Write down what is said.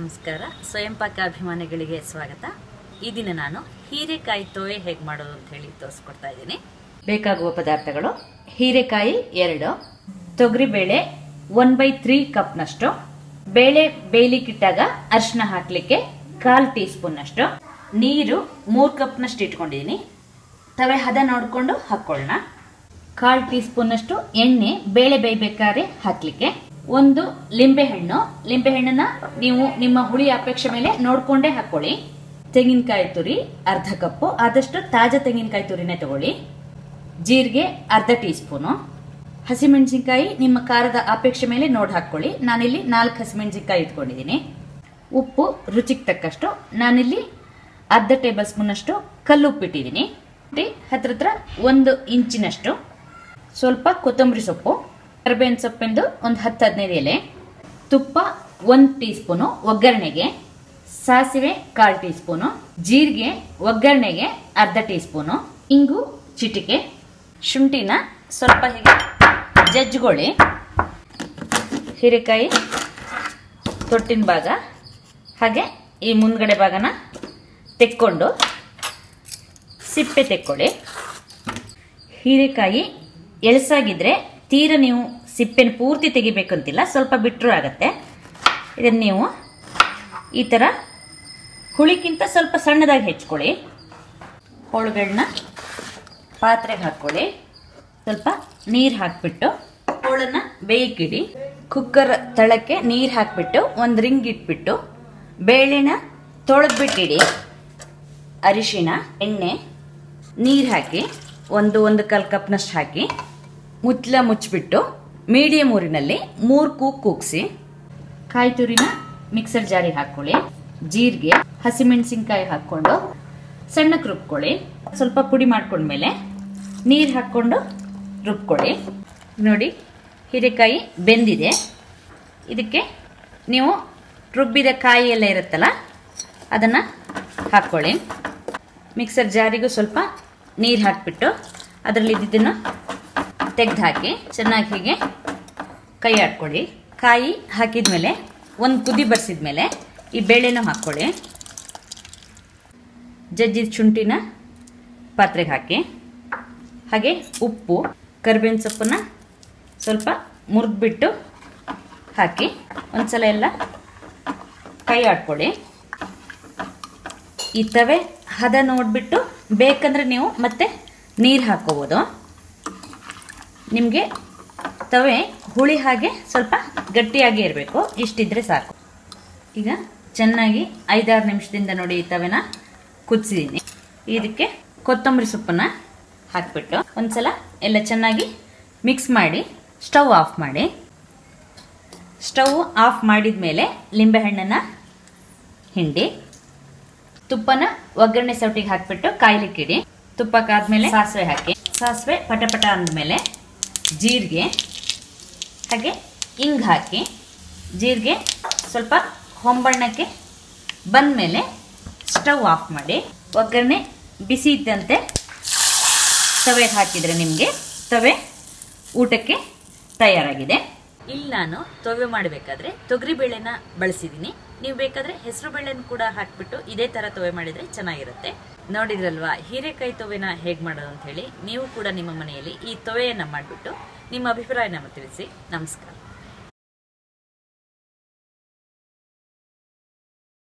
ನಮಸ್ಕಾರ ಸ್ವಯಂ ಪಾಕ ಅಭಿಮಾನಿಗಳಿಗೆ ಸ್ವಾಗತ ಈ ದಿನ ನಾನು ಹೀರೆಕಾಯಿ ತೋವೆ ಹೇಗೆ ಮಾಡೋದು ಅಂತ ಹೇಳಿ ತೋರಿಸ್ಕೊಡ್ತಾ ಇದ್ದೀನಿ ಬೇಕಾಗುವ ಪದಾರ್ಥಗಳು ಹೀರೆಕಾಯಿ ಎರಡು ತೊಗರಿಬೇಳೆ ಒನ್ ಬೈ ತ್ರೀ ಕಪ್ನಷ್ಟು ಬೇಳೆ ಬೇಯಲಿಕ್ಕಿಟ್ಟಾಗ ಅರಿಶಿನ ಹಾಕ್ಲಿಕ್ಕೆ ಕಾಲ್ ಟೀ ಸ್ಪೂನ್ ಅಷ್ಟು ನೀರು ಮೂರು ಕಪ್ನಷ್ಟು ಇಟ್ಕೊಂಡಿದ್ದೀನಿ ತವೆ ಹದ ನೋಡಿಕೊಂಡು ಹಾಕೊಳ್ಳೋಣ ಕಾಲ್ ಟೀ ಸ್ಪೂನ್ ಅಷ್ಟು ಎಣ್ಣೆ ಬೇಳೆ ಬೇಯಬೇಕಾದ್ರೆ ಹಾಕ್ಲಿಕ್ಕೆ ಒಂದು ಲಿಂಬೆ ಹಣ್ಣು ಲಿಂಬೆ ಹಣ್ಣನ್ನ ನೀವು ನಿಮ್ಮ ಹುಳಿ ಅಪೇಕ್ಷೆ ಮೇಲೆ ನೋಡ್ಕೊಂಡೇ ಹಾಕೊಳ್ಳಿ ತೆಂಗಿನಕಾಯಿ ತುರಿ ಅರ್ಧ ಕಪ್ಪು ಆದಷ್ಟು ತಾಜಾ ತೆಂಗಿನಕಾಯಿ ತುರಿನೇ ತಗೊಳ್ಳಿ ಜೀರಿಗೆ ಅರ್ಧ ಟೀ ಸ್ಪೂನು ಹಸಿಮೆಣಸಿನ್ಕಾಯಿ ನಿಮ್ಮ ಖಾರದ ಅಪೇಕ್ಷೆ ಮೇಲೆ ನೋಡಿ ಹಾಕೊಳ್ಳಿ ನಾನಿಲ್ಲಿ ನಾಲ್ಕು ಹಸಿಮೆಣಸಿನ್ಕಾಯಿ ಇಟ್ಕೊಂಡಿದ್ದೀನಿ ಉಪ್ಪು ರುಚಿಗೆ ತಕ್ಕಷ್ಟು ನಾನಿಲ್ಲಿ ಅರ್ಧ ಟೇಬಲ್ ಸ್ಪೂನ್ ಅಷ್ಟು ಕಲ್ಲುಪ್ಪು ಇಟ್ಟಿದ್ದೀನಿ ಹತ್ರ ಹತ್ರ ಒಂದು ಇಂಚಿನಷ್ಟು ಸ್ವಲ್ಪ ಕೊತ್ತಂಬರಿ ಸೊಪ್ಪು ಕರಿಬೇವಿನ ಸೊಪ್ಪೆಂದು ಒಂದು ಹತ್ತು ಹದಿನೈದು ಎಲೆ ತುಪ್ಪ ಒಂದು ಟೀ ಸ್ಪೂನು ಒಗ್ಗರಣೆಗೆ ಸಾಸಿವೆ ಕಾಲು ಟೀ ಸ್ಪೂನು ಜೀರಿಗೆ ಒಗ್ಗರಣೆಗೆ ಅರ್ಧ ಟೀ ಸ್ಪೂನು ಇಂಗು ಚಿಟಿಕೆ ಶುಂಠಿನ ಸ್ವಲ್ಪ ಹೀಗೆ ಜಜ್ಜಿಕೊಳ್ಳಿ ಹೀರೆಕಾಯಿ ತೊಟ್ಟಿನ ಭಾಗ ಹಾಗೆ ಈ ಮುಂದ್ಗಡೆ ಭಾಗನ ತೆಕ್ಕೊಂಡು ಸಿಪ್ಪೆ ತೆಕ್ಕೊಳ್ಳಿ ಹೀರೆಕಾಯಿ ಎಳಸಾಗಿದ್ರೆ ತೀರ ನೀವು ಸಿಪ್ಪೆನ ಪೂರ್ತಿ ತೆಗಿಬೇಕಂತಿಲ್ಲ ಸ್ವಲ್ಪ ಬಿಟ್ಟರು ಆಗತ್ತೆ ಇದನ್ನು ನೀವು ಈ ಥರ ಹುಳಿಗಿಂತ ಸ್ವಲ್ಪ ಸಣ್ಣದಾಗಿ ಹೆಚ್ಕೊಳ್ಳಿ ಹೋಳುಗಳನ್ನ ಪಾತ್ರೆಗೆ ಹಾಕ್ಕೊಳ್ಳಿ ಸ್ವಲ್ಪ ನೀರು ಹಾಕ್ಬಿಟ್ಟು ಹೋಳನ್ನ ಬೇಯಕ್ಕಿಡಿ ಕುಕ್ಕರ್ ತಳಕ್ಕೆ ನೀರು ಹಾಕ್ಬಿಟ್ಟು ಒಂದು ರಿಂಗ್ ಇಟ್ಬಿಟ್ಟು ಬೇಳೆನ ತೊಳೆದ್ಬಿಟ್ಟಿಡಿ ಅರಿಶಿಣ ಎಣ್ಣೆ ನೀರು ಹಾಕಿ ಒಂದು ಒಂದು ಕಾಲು ಕಪ್ನಷ್ಟು ಹಾಕಿ ಮುಚ್ಚಲ ಮುಚ್ಚಿಬಿಟ್ಟು ಮೀಡಿಯಂ ಊರಿನಲ್ಲಿ ಮೂರು ಕೂಕ್ ಕೂಗ್ಸಿ ಕಾಯಿ ತುರಿನ ಮಿಕ್ಸರ್ ಜಾರಿಗೆ ಹಾಕ್ಕೊಳ್ಳಿ ಜೀರಿಗೆ ಹಸಿಮೆಣಸಿನ್ಕಾಯಿ ಹಾಕ್ಕೊಂಡು ಸಣ್ಣಕ್ಕೆ ರುಬ್ಕೊಳ್ಳಿ ಸ್ವಲ್ಪ ಪುಡಿ ಮಾಡ್ಕೊಂಡ್ಮೇಲೆ ನೀರು ಹಾಕ್ಕೊಂಡು ರುಬ್ಕೊಳ್ಳಿ ನೋಡಿ ಹೀರೆಕಾಯಿ ಬೆಂದಿದೆ ಇದಕ್ಕೆ ನೀವು ರುಬ್ಬಿದ ಕಾಯಿ ಎಲ್ಲ ಇರುತ್ತಲ್ಲ ಅದನ್ನು ಹಾಕ್ಕೊಳ್ಳಿ ಮಿಕ್ಸರ್ ಜಾರಿಗೂ ಸ್ವಲ್ಪ ನೀರು ಹಾಕಿಬಿಟ್ಟು ಅದರಲ್ಲಿ ಇದ್ದಿದ್ದನ್ನು ತೆಗೆದು ಹಾಕಿ ಚೆನ್ನಾಗಿ ಹೀಗೆ ಕೈ ಆಡ್ಕೊಳ್ಳಿ ಕಾಯಿ ಹಾಕಿದ್ಮೇಲೆ ಒಂದು ಕುದಿ ಬರ್ಸಿದ್ಮೇಲೆ ಈ ಬೇಳೆನೂ ಹಾಕ್ಕೊಳ್ಳಿ ಜಜ್ಜಿದ ಶುಂಠಿನ ಪಾತ್ರೆಗೆ ಹಾಕಿ ಹಾಗೆ ಉಪ್ಪು ಕರಿಬೇವಿನ ಸೊಪ್ಪನ್ನ ಸ್ವಲ್ಪ ಮುರಿದ್ಬಿಟ್ಟು ಹಾಕಿ ಒಂದ್ಸಲ ಎಲ್ಲ ಕೈ ಆಡ್ಕೊಳ್ಳಿ ಈ ತವೆ ಹದ ನೋಡಿಬಿಟ್ಟು ಬೇಕಂದ್ರೆ ನೀವು ಮತ್ತೆ ನೀರು ಹಾಕೋಬೋದು ನಿಮಗೆ ತವೆ ಹುಳಿ ಹಾಗೆ ಸ್ವಲ್ಪ ಗಟ್ಟಿಯಾಗಿ ಇರಬೇಕು ಇಷ್ಟಿದ್ರೆ ಸಾಕು ಈಗ ಚೆನ್ನಾಗಿ ಐದಾರು ನಿಮಿಷದಿಂದ ನೋಡಿ ಈ ತವೆನ ಕುದಿಸಿದ್ದೀನಿ ಇದಕ್ಕೆ ಕೊತ್ತಂಬರಿ ಸೊಪ್ಪನ್ನು ಹಾಕಿಬಿಟ್ಟು ಒಂದ್ಸಲ ಎಲ್ಲ ಚೆನ್ನಾಗಿ ಮಿಕ್ಸ್ ಮಾಡಿ ಸ್ಟವ್ ಆಫ್ ಮಾಡಿ ಸ್ಟವ್ ಆಫ್ ಮಾಡಿದ ಮೇಲೆ ಲಿಂಬೆಹಣ್ಣನ್ನು ಹಿಂಡಿ ತುಪ್ಪನ ಒಗ್ಗರಣೆ ಸೌಟಿಗೆ ಹಾಕಿಬಿಟ್ಟು ಕಾಯ್ಲಿಕ್ಕಿಡಿ ತುಪ್ಪ ಕಾದ್ಮೇಲೆ ಸಾಸಿವೆ ಹಾಕಿ ಸಾಸಿವೆ ಪಟಪಟ ಅಂದಮೇಲೆ ಜೀರಿಗೆ ಹಾಗೆ ಹಿಂಗ್ ಹಾಕಿ ಜೀರಿಗೆ ಸ್ವಲ್ಪ ಹೊಂಬಣ್ಣಕ್ಕೆ ಬಂದಮೇಲೆ ಸ್ಟವ್ ಆಫ್ ಮಾಡಿ ಒಗ್ಗರಣೆ ಬಿಸಿ ಇದ್ದಂತೆ ತವೆಗೆ ಹಾಕಿದರೆ ನಿಮಗೆ ತವೆ ಊಟಕ್ಕೆ ತಯಾರಾಗಿದೆ ಇಲ್ಲಿ ನಾನು ತೊವೆ ಮಾಡಬೇಕಾದ್ರೆ ತೊಗರಿಬೇಳೆನ ಬಳಸಿದ್ದೀನಿ ನೀವು ಬೇಕಾದ್ರೆ ಹೆಸರು ಬೇಳೆನ ಕೂಡ ಹಾಕ್ಬಿಟ್ಟು ಇದೇ ತರ ತೊವೆ ಮಾಡಿದ್ರೆ ಚೆನ್ನಾಗಿರುತ್ತೆ ನೋಡಿದ್ರಲ್ವಾ ಹೀರೆಕಾಯಿ ತೊವೆನ ಹೇಗೆ ಮಾಡೋದು ಅಂತ ಹೇಳಿ ನೀವು ಕೂಡ ನಿಮ್ಮ ಮನೆಯಲ್ಲಿ ಈ ತೊವೆಯನ್ನ ಮಾಡಿಬಿಟ್ಟು ನಿಮ್ಮ ಅಭಿಪ್ರಾಯನ ತಿಳಿಸಿ ನಮಸ್ಕಾರ